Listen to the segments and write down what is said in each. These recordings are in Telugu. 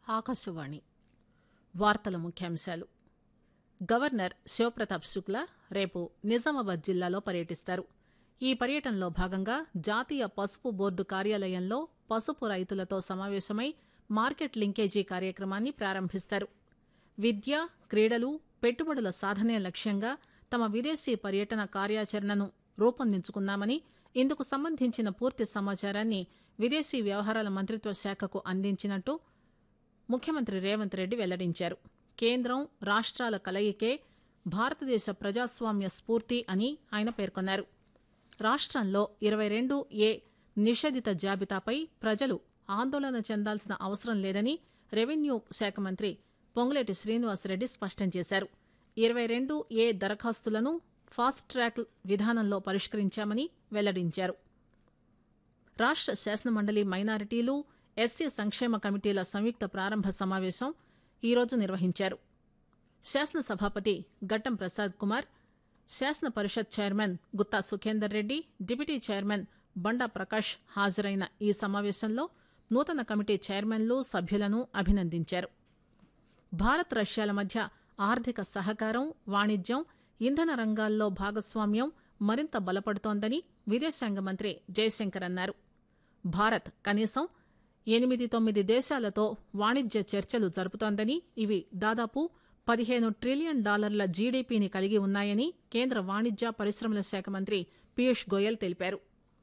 ఆకాశవాణి వార్తల ముఖ్యాంశాలు గవర్నర్ శివప్రతాప్ శుక్లా రేపు నిజామాబాద్ జిల్లాలో పర్యటిస్తారు ఈ పర్యటనలో భాగంగా జాతీయ పసుపు బోర్డు కార్యాలయంలో పసుపు రైతులతో సమావేశమై మార్కెట్ లింకేజీ కార్యక్రమాన్ని ప్రారంభిస్తారు విద్య క్రీడలు పెట్టుబడుల సాధనే లక్ష్యంగా తమ విదేశీ పర్యటన కార్యాచరణను రూపొందించుకున్నామని ఇందుకు సంబంధించిన పూర్తి సమాచారాన్ని విదేశీ వ్యవహారాల మంత్రిత్వ శాఖకు అందించినట్టు ముఖ్యమంత్రి రేవంత్ రెడ్డి వెల్లడించారు కేంద్రం రాష్ట్రాల కలయికే భారతదేశ ప్రజాస్వామ్య స్ఫూర్తి అని ఆయన పేర్కొన్నారు రాష్ట్రంలో ఇరవై రెండు ఏ నిషేధిత జాబితాపై ప్రజలు ఆందోళన చెందాల్సిన అవసరం లేదని రెవెన్యూ శాఖ మంత్రి పొంగులేటి శ్రీనివాసరెడ్డి స్పష్టం చేశారు ఇరవై రెండు ఏ దరఖాస్తులను ఫాస్ట్ ట్రాక్ విధానంలో పరిష్కరించామని వెల్లడించారు రాష్ట్ర శాసనమండలి మైనారిటీలు ఎస్సీ సంక్షేమ కమిటీల సంయుక్త ప్రారంభ సమావేశం ఈరోజు నిర్వహించారు శాసన సభాపతి గట్టం ప్రసాద్ కుమార్ శాసన పరిషత్ chairman Gutha Sukhender Reddy deputy chairman Banda Prakash హాజరైన ఈ సమావేశంలో నూతన కమిటీ చైర్మన్లు సభ్యులను అభినందించారు భారత్ రష్యాల మధ్య ఆర్థిక సహకారం వాణిజ్యం ఇంధన రంగాల్లో భాగస్వామ్యం మరింత బలపడుతోందని విదేశాంగ మంత్రి జయశంకర్ అన్నారు భారత్ కనీసం ఎనిమిది తొమ్మిది దేశాలతో వాణిజ్య చర్చలు జరుపుతోందని ఇవి దాదాపు పదిహేను ట్రిలియన్ డాలర్ల జీడీపీని కలిగి ఉన్నాయని కేంద్ర వాణిజ్య పరిశ్రమల శాఖ మంత్రి పీయూష్ గోయల్ తెలిపారు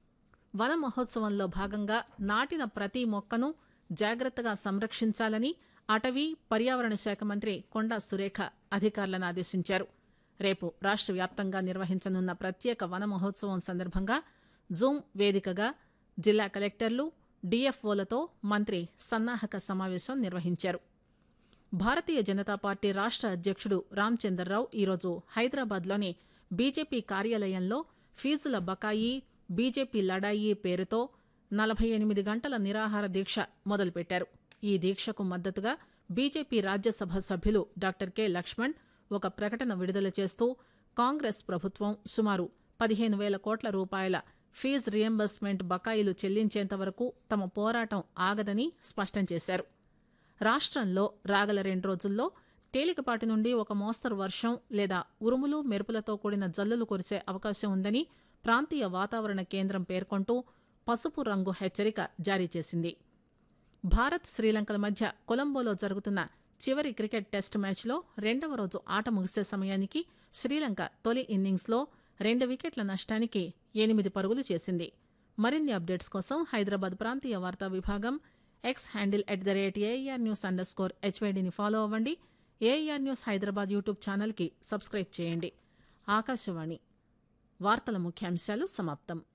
వన మహోత్సవంలో భాగంగా నాటిన ప్రతి మొక్కను జాగ్రత్తగా సంరక్షించాలని అటవీ పర్యావరణ శాఖ మంత్రి కొండా సురేఖ అధికారులను ఆదేశించారు రేపు రాష్ట్ర వ్యాప్తంగా నిర్వహించనున్న ప్రత్యేక వన మహోత్సవం సందర్భంగా జూమ్ వేదికగా జిల్లా కలెక్టర్లు డీఎఫ్ఓలతో మంత్రి సన్నాహక సమావేశం నిర్వహించారు భారతీయ జనతా పార్టీ రాష్ట్ర అధ్యక్షుడు రామచందర్రావు ఈరోజు హైదరాబాద్లోని బీజేపీ కార్యాలయంలో ఫీజుల బకాయి బీజేపీ లడాయి పేరుతో నలభై ఎనిమిది గంటల నిరాహార దీక్ష మొదలుపెట్టారు ఈ దీక్షకు మద్దతుగా బీజేపీ రాజ్యసభ సభ్యులు డాక్టర్ కె లక్ష్మణ్ ఒక ప్రకటన విడుదల చేస్తూ కాంగ్రెస్ ప్రభుత్వం సుమారు పదిహేను వేల కోట్ల రూపాయల ఫీజు రియంబర్స్మెంట్ బకాయిలు చెల్లించేంత వరకు తమ పోరాటం ఆగదని స్పష్టం చేశారు రాష్ట్రంలో రాగల రెండు రోజుల్లో తేలికపాటి నుండి ఒక మోస్తరు వర్షం లేదా ఉరుములు మెరుపులతో కూడిన జల్లులు కురిసే అవకాశం ఉందని ప్రాంతీయ వాతావరణ కేంద్రం పేర్కొంటూ పసుపు రంగు హెచ్చరిక జారీ చేసింది భారత్ శ్రీలంకల మధ్య కొలంబోలో జరుగుతున్న చివరి క్రికెట్ టెస్ట్ మ్యాచ్లో రెండవ రోజు ఆట ముగిసే సమయానికి శ్రీలంక తొలి ఇన్నింగ్స్లో రెండు వికెట్ల నష్టానికి ఎనిమిది పరుగులు చేసింది మరిన్ని అప్డేట్స్ కోసం హైదరాబాద్ ప్రాంతీయ వార్తా విభాగం X handle at the rate AR news underscore స్కోర్ హెచ్వైడిని ఫాలో అవ్వండి ఏఆర్ న్యూస్ హైదరాబాద్ యూట్యూబ్ ఛానల్కి సబ్స్క్రైబ్ చేయండి ఆకాశవాణి వార్తల ముఖ్యాంశాలు సమాప్తం